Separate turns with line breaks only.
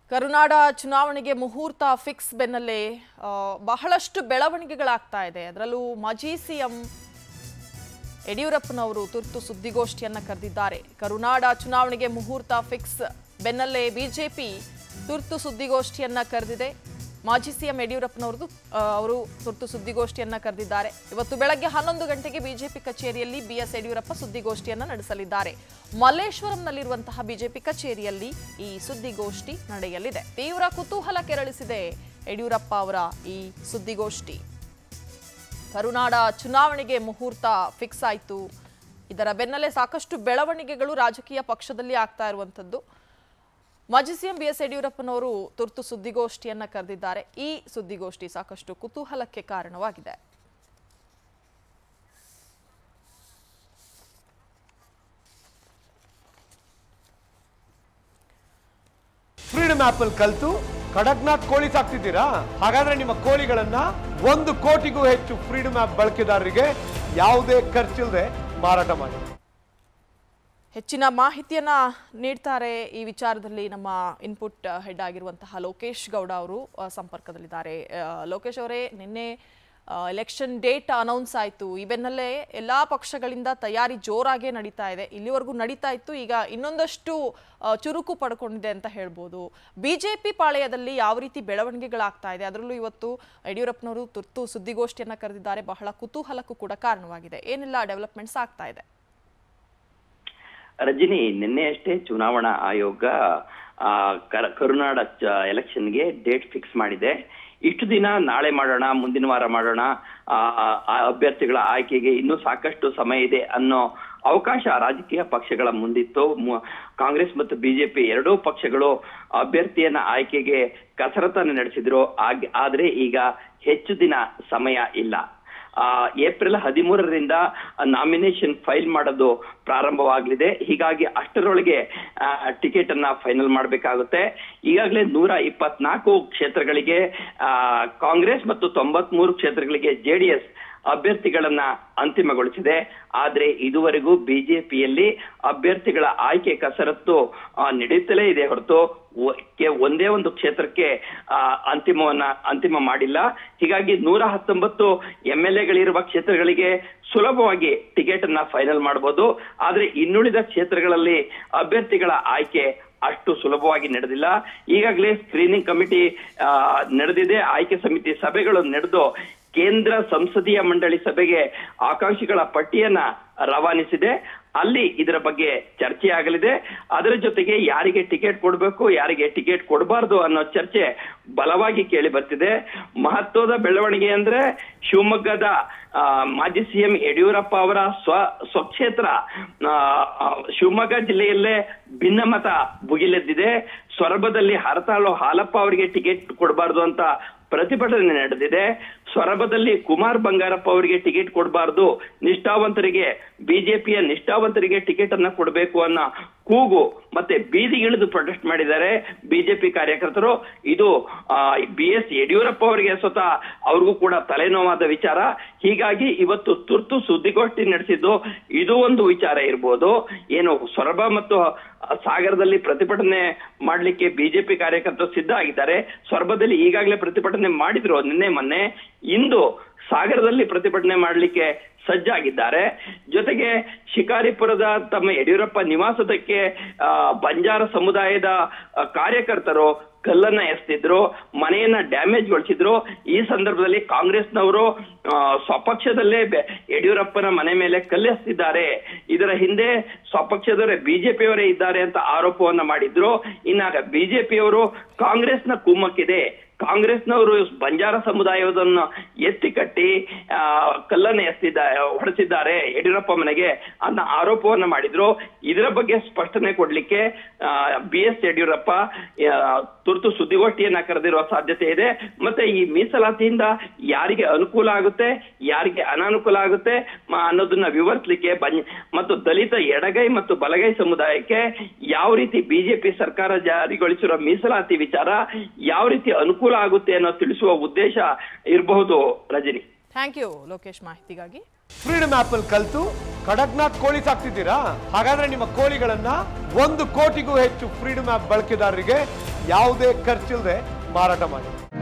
ಕರುನಾಡ ಚುನಾವಣೆಗೆ ಮುಹೂರ್ತ ಫಿಕ್ಸ್ ಬೆನ್ನಲ್ಲೇ ಆ, ಬಹಳಷ್ಟು ಬೆಳವಣಿಗೆಗಳಾಗ್ತಾ ಇದೆ ಅದರಲ್ಲೂ ಮಾಜಿ ಸಿಎಂ ಯಡಿಯೂರಪ್ಪನವರು ತುರ್ತು ಸುದ್ದಿಗೋಷ್ಠಿಯನ್ನ ಕರೆದಿದ್ದಾರೆ ಕರುನಾಡ ಚುನಾವಣೆಗೆ ಮುಹೂರ್ತ ಫಿಕ್ಸ್ ಬೆನ್ನಲ್ಲೇ ಬಿಜೆಪಿ ತುರ್ತು ಸುದ್ದಿಗೋಷ್ಠಿಯನ್ನ ಕರೆದಿದೆ ಮಾಜಿ ಸಿಎಂ ಯಡಿಯೂರಪ್ಪನವ್ರದ್ದು ಆ, ಅವರು ತುರ್ತು ಸುದ್ದಿಗೋಷ್ಠಿಯನ್ನ ಕರೆದಿದ್ದಾರೆ ಇವತ್ತು ಬೆಳಗ್ಗೆ ಹನ್ನೊಂದು ಗಂಟೆಗೆ ಬಿಜೆಪಿ ಕಚೇರಿಯಲ್ಲಿ ಬಿಎಸ್ ಯಡಿಯೂರಪ್ಪ ಸುದ್ದಿಗೋಷ್ಠಿಯನ್ನ ನಡೆಸಲಿದ್ದಾರೆ ಮಲ್ಲೇಶ್ವರಂನಲ್ಲಿರುವಂತಹ ಬಿಜೆಪಿ ಕಚೇರಿಯಲ್ಲಿ ಈ ಸುದ್ದಿಗೋಷ್ಠಿ ನಡೆಯಲಿದೆ ತೀವ್ರ ಕುತೂಹಲ ಕೆರಳಿಸಿದೆ ಯಡಿಯೂರಪ್ಪ ಅವರ ಈ ಸುದ್ದಿಗೋಷ್ಠಿ ಕರುನಾಡ ಚುನಾವಣೆಗೆ ಮುಹೂರ್ತ ಫಿಕ್ಸ್ ಆಯಿತು ಇದರ ಬೆನ್ನಲ್ಲೇ ಸಾಕಷ್ಟು ಬೆಳವಣಿಗೆಗಳು ರಾಜಕೀಯ ಪಕ್ಷದಲ್ಲಿ ಆಗ್ತಾ ಇರುವಂಥದ್ದು ಮಾಜಿ ಸಿಎಂ ಬಿ ಎಸ್ ಯಡಿಯೂರಪ್ಪನವರು ತುರ್ತು ಸುದ್ದಿಗೋಷ್ಠಿಯನ್ನ ಕರೆದಿದ್ದಾರೆ ಈ ಸುದ್ದಿಗೋಷ್ಠಿ ಸಾಕಷ್ಟು ಕುತೂಹಲಕ್ಕೆ ಕಾರಣವಾಗಿದೆ
ಫ್ರೀಡಮ್ ಆಪ್ ಅಲ್ಲಿ ಕಲ್ತು ಕಡಕ್ನಾಥ್ ಕೋಳಿ ಸಾಕ್ತಿದ್ದೀರಾ ಹಾಗಾದ್ರೆ ನಿಮ್ಮ ಕೋಳಿಗಳನ್ನ ಒಂದು ಕೋಟಿಗೂ ಹೆಚ್ಚು ಫ್ರೀಡಮ್ ಆಪ್ ಬಳಕೆದಾರರಿಗೆ ಯಾವುದೇ ಖರ್ಚಿಲ್ಲದೆ ಮಾರಾಟ ಮಾಡಿ
ಹೆಚ್ಚಿನ ಮಾಹಿತಿಯನ್ನ ನೀಡ್ತಾರೆ ಈ ವಿಚಾರದಲ್ಲಿ ನಮ್ಮ ಇನ್ಪುಟ್ ಹೆಡ್ ಆಗಿರುವಂತಹ ಲೋಕೇಶ್ ಗೌಡ ಅವರು ಆ, ಸಂಪರ್ಕದಲ್ಲಿದ್ದಾರೆ ಆ, ಲೋಕೇಶ್ ಅವರೇ ನಿನ್ನೆ ಎಲೆಕ್ಷನ್ ಡೇಟ್ ಅನೌನ್ಸ್ ಆಯಿತು ಈ ಬೆನ್ನಲ್ಲೇ ಎಲ್ಲ ಪಕ್ಷಗಳಿಂದ ತಯಾರಿ ಜೋರಾಗೇ ನಡೀತಾ ಇದೆ ಇಲ್ಲಿವರೆಗೂ ನಡೀತಾ ಇತ್ತು ಈಗ ಇನ್ನೊಂದಷ್ಟು ಆ, ಚುರುಕು ಪಡ್ಕೊಂಡಿದೆ ಅಂತ ಹೇಳ್ಬೋದು ಬಿಜೆಪಿ ಪಾಳೆಯದಲ್ಲಿ ಯಾವ ರೀತಿ ಬೆಳವಣಿಗೆಗಳಾಗ್ತಾ ಇದೆ ಅದರಲ್ಲೂ ಇವತ್ತು ಯಡಿಯೂರಪ್ಪನವರು ತುರ್ತು ಸುದ್ದಿಗೋಷ್ಠಿಯನ್ನ ಕರೆದಿದ್ದಾರೆ ಬಹಳ ಕುತೂಹಲಕ್ಕೂ ಕೂಡ ಕಾರಣವಾಗಿದೆ ಏನೆಲ್ಲ ಡೆವಲಪ್ಮೆಂಟ್ಸ್ ಆಗ್ತಾ ಇದೆ
ರಜನಿ ನಿನ್ನೆ ಅಷ್ಟೇ ಚುನಾವಣಾ ಆಯೋಗ ಆ, ಕರ- ಕರುನಾಡ ಚ- ಎಲೆಕ್ಷನ್ಗೆ ಡೇಟ್ ಫಿಕ್ಸ್ ಮಾಡಿದೆ ಇಷ್ಟು ದಿನ ನಾಳೆ ಮಾಡೋಣ ಮುಂದಿನ ವಾರ ಮಾಡೋಣ ಆ, ಆ ಅಭ್ಯರ್ಥಿಗಳ ಆಯ್ಕೆಗೆ ಇನ್ನೂ ಸಾಕಷ್ಟು ಸಮಯ ಇದೆ ಅನ್ನೋ ಅವಕಾಶ ರಾಜಕೀಯ ಪಕ್ಷಗಳ ಮುಂದಿತ್ತು ಮು- ಕಾಂಗ್ರೆಸ್ ಮತ್ತು ಬಿಜೆಪಿ ಎರಡೂ ಪಕ್ಷಗಳು ಅಭ್ಯರ್ಥಿಯನ್ನ ಆಯ್ಕೆಗೆ ಕಸರತ್ತನ್ನು ನಡೆಸಿದ್ರು ಆಗ್- ಆದ್ರೆ ಈಗ ಹೆಚ್ಚು ದಿನ ಸಮಯ ಇಲ್ಲ ಆ, ಏಪ್ರಿಲ್ ಹದಿಮೂರರಿಂದ ನಾಮಿನೇಷನ್ ಫೈಲ್ ಮಾಡೋದು ಪ್ರಾರಂಭವಾಗಲಿದೆ ಹೀಗಾಗಿ ಅಷ್ಟರೊಳಗೆ ಟಿಕೆಟ್ ಅನ್ನ ಫೈನಲ್ ಮಾಡಬೇಕಾಗುತ್ತೆ ಈಗಾಗಲೇ ನೂರ ಇಪ್ಪತ್ನಾಲ್ಕು ಕ್ಷೇತ್ರಗಳಿಗೆ ಆ, ಕಾಂಗ್ರೆಸ್ ಮತ್ತು ತೊಂಬತ್ಮೂರು ಕ್ಷೇತ್ರಗಳಿಗೆ ಜೆಡಿಎಸ್ ಅಭ್ಯರ್ಥಿಗಳನ್ನ ಅಂತಿಮಗೊಳಿಸಿದೆ ಆದ್ರೆ ಇದುವರೆಗೂ ಬಿಜೆಪಿಯಲ್ಲಿ ಅಭ್ಯರ್ಥಿಗಳ ಆಯ್ಕೆ ಕಸರತ್ತು ಆ, ನಡೆಯುತ್ತಲೇ ಇದೆ ಹೊರತು ಒ- ಕೆ- ಒಂದೇ ಒಂದು ಕ್ಷೇತ್ರಕ್ಕೆ ಆ, ಅಂತಿಮವನ್ನ ಅಂತಿಮ ಮಾಡಿಲ್ಲ ಹೀಗಾಗಿ ನೂರ ಹತ್ತೊಂಬತ್ತು ಎಂ ಎಲ್ ಎಗಳಿರುವ ಕ್ಷೇತ್ರಗಳಿಗೆ ಸುಲಭವಾಗಿ ಟಿಕೆಟ್ ಅನ್ನ ಫೈನಲ್ ಮಾಡಬಹುದು ಆದ್ರೆ ಇನ್ನುಳಿದ ಕ್ಷೇತ್ರಗಳಲ್ಲಿ ಅಭ್ಯರ್ಥಿಗಳ ಆಯ್ಕೆ ಅಷ್ಟು ಸುಲಭವಾಗಿ ನಡೆದಿಲ್ಲ ಈಗಾಗಲೇ ಸ್ಕ್ರೀನಿಂಗ್ ಕಮಿಟಿ ಆ, ನಡೆದಿದೆ ಆಯ್ಕೆ ಸಮಿತಿ ಸಭೆಗಳು ನಡೆದು ಕೇಂದ್ರ ಸಂಸದೀಯ ಮಂಡಳಿ ಸಭೆಗೆ ಆಕಾಂಕ್ಷಿಗಳ ಪಟ್ಟಿಯನ್ನ ರವಾನಿಸಿದೆ ಅಲ್ಲಿ ಇದರ ಬಗ್ಗೆ ಚರ್ಚೆ ಆಗಲಿದೆ ಅದರ ಜೊತೆಗೆ ಯಾರಿಗೆ ಟಿಕೆಟ್ ಕೊಡಬೇಕು ಯಾರಿಗೆ ಟಿಕೆಟ್ ಕೊಡಬಾರ್ದು ಅನ್ನೋ ಚರ್ಚೆ ಬಲವಾಗಿ ಕೇಳಿ ಬರ್ತಿದೆ ಮಹತ್ವದ ಬೆಳವಣಿಗೆ ಅಂದ್ರೆ ಶಿವಮೊಗ್ಗದ ಆ, ಮಾಜಿ ಸಿಎಂ ಯಡಿಯೂರಪ್ಪ ಅವರ ಸ್ವ ಸ್ವಕ್ಷೇತ್ರ ಆ, ಆ, ಶಿವಮೊಗ್ಗ ಜಿಲ್ಲೆಯಲ್ಲೇ ಭಿನ್ನಮತ ಭುಗಿಲೆದ್ದಿದೆ ಸೊರಬದಲ್ಲಿ ಹರತಾಳು ಹಾಲಪ್ಪ ಅವರಿಗೆ ಟಿಕೆಟ್ ಕೊಡಬಾರ್ದು ಅಂತ ಪ್ರತಿಭಟನೆ ನಡೆದಿದೆ ಸೊರಬದಲ್ಲಿ ಕುಮಾರ್ ಬಂಗಾರಪ್ಪ ಅವರಿಗೆ ಟಿಕೆಟ್ ಕೊಡಬಾರ್ದು ನಿಷ್ಠಾವಂತರಿಗೆ ಬಿಜೆಪಿಯ ನಿಷ್ಠಾವಂತರಿಗೆ ಟಿಕೆಟ್ ಅನ್ನ ಕೊಡಬೇಕು ಅನ್ನೋ ಕೂಗು ಮತ್ತೆ ಬೀದಿಗಿಳಿದು ಪ್ರೊಟೆಸ್ಟ್ ಮಾಡಿದ್ದಾರೆ ಬಿಜೆಪಿ ಕಾರ್ಯಕರ್ತರು ಇದು ಬಿ ಎಸ್ ಯಡಿಯೂರಪ್ಪ ಅವರಿಗೆ ಸ್ವತಃ ಅವ್ರಿಗೂ ಕೂಡ ತಲೆನೋವಾದ ವಿಚಾರ ಹೀಗಾಗಿ ಇವತ್ತು ತುರ್ತು ಸುದ್ದಿಗೋಷ್ಠಿ ನಡೆಸಿದ್ದು ಇದು ಒಂದು ವಿಚಾರ ಇರ್ಬೋದು ಏನು ಸೊರಬ ಮತ್ತು ಸಾಗರದಲ್ಲಿ ಪ್ರತಿಭಟನೆ ಮಾಡ್ಲಿಕ್ಕೆ ಬಿಜೆಪಿ ಕಾರ್ಯಕರ್ತರು ಸಿದ್ಧ ಆಗಿದ್ದಾರೆ ಸೊರಬದಲ್ಲಿ ಈಗಾಗಲೇ ಪ್ರತಿಭಟನೆ ಮಾಡಿದ್ರು ನಿನ್ನೆ ಮೊನ್ನೆ ಇಂದು ಸಾಗರದಲ್ಲಿ ಪ್ರತಿಭಟನೆ ಮಾಡಲಿಕ್ಕೆ ಸಜ್ಜಾಗಿದ್ದಾರೆ ಜೊತೆಗೆ ಶಿಕಾರಿಪುರದ ತಮ್ಮ ಯಡಿಯೂರಪ್ಪ ನಿವಾಸದಕ್ಕೆ ಆ, ಬಂಜಾರ ಸಮುದಾಯದ ಆ, ಕಾರ್ಯಕರ್ತರು ಕಲ್ಲನ್ನ ಎಸ್ತಿದ್ರು ಮನೆಯನ್ನ ಡ್ಯಾಮೇಜ್ ಗೊಳಿಸಿದ್ರು ಈ ಸಂದರ್ಭದಲ್ಲಿ ಕಾಂಗ್ರೆಸ್ನವರು ಆ, ಸ್ವಪಕ್ಷದಲ್ಲೇ ಬೆ- ಯಡಿಯೂರಪ್ಪನ ಮನೆ ಮೇಲೆ ಕಲ್ಲೆಸ್ತಿದ್ದಾರೆ ಇದರ ಹಿಂದೆ ಸ್ವಪಕ್ಷದವರೇ ಬಿಜೆಪಿಯವರೇ ಇದ್ದಾರೆ ಅಂತ ಆರೋಪವನ್ನ ಮಾಡಿದ್ರು ಇನ್ನಾಗ ಬಿಜೆಪಿಯವರು ಕಾಂಗ್ರೆಸ್ನ ಕುಮ್ಮಕ್ಕಿದೆ ಕಾಂಗ್ರೆಸ್ನವರು ಬಂಜಾರ ಸಮುದಾಯವನ್ನು ಎತ್ತಿ ಕಟ್ಟಿ ಆ, ಕಲ್ಲನ್ನು ಎಸ್ತಿದ್ದ ಹೊಡೆಸಿದ್ದಾರೆ ಯಡಿಯೂರಪ್ಪ ಮನೆಗೆ ಅನ್ನೋ ಆರೋಪವನ್ನ ಮಾಡಿದ್ರು ಇದರ ಬಗ್ಗೆ ಸ್ಪಷ್ಟನೆ ಕೊಡ್ಲಿಕ್ಕೆ ಬಿ ಎಸ್ ಯಡಿಯೂರಪ್ಪ ಆ, ತುರ್ತು ಸುದ್ದಿಗೋಷ್ಠಿಯನ್ನ ಕರೆದಿರುವ ಸಾಧ್ಯತೆ ಇದೆ ಮತ್ತೆ ಈ ಮೀಸಲಾತಿಯಿಂದ ಯಾರಿಗೆ ಅನುಕೂಲ ಆಗುತ್ತೆ ಯಾರಿಗೆ ಅನಾನುಕೂಲ ಆಗುತ್ತೆ ಮ- ಅನ್ನೋದನ್ನ ವಿವರಿಸಲಿಕ್ಕೆ ಬಂ ಮತ್ತು ದಲಿತ ಎಡಗೈ ಮತ್ತು ಬಲಗೈ ಸಮುದಾಯಕ್ಕೆ ಯಾವ ರೀತಿ ಬಿಜೆಪಿ ಸರ್ಕಾರ ಜಾರಿಗೊಳಿಸಿರೋ ಮೀಸಲಾತಿ ವಿಚಾರ ಯಾವ ರೀತಿ ಅನುಕೂಲ ಆಗುತ್ತೆ ಅನ್ನೋ ತಿಳಿಸುವ ಉದ್ದೇಶ ಇರಬಹುದು ರಜನಿ
ಥ್ಯಾಂಕ್ ಯು ಲೋಕೇಶ್ ಮಾಹಿತಿಗಾಗಿ
ಫ್ರೀಡಮ್ ಆಪ್ ಅಲ್ಲಿ ಕಲ್ತು ಕಡಕ್ನಾಥ್ ಕೋಳಿ ಸಾಕ್ತಿದ್ದೀರಾ ಹಾಗಾದ್ರೆ ನಿಮ್ಮ ಕೋಳಿಗಳನ್ನ ಒಂದು ಕೋಟಿಗೂ ಹೆಚ್ಚು ಫ್ರೀಡಮ್ ಆಪ್ ಬಳಕೆದಾರರಿಗೆ ಯಾವುದೇ ಖರ್ಚಿಲ್ಲದೆ ಮಾರಾಟ ಮಾಡಿ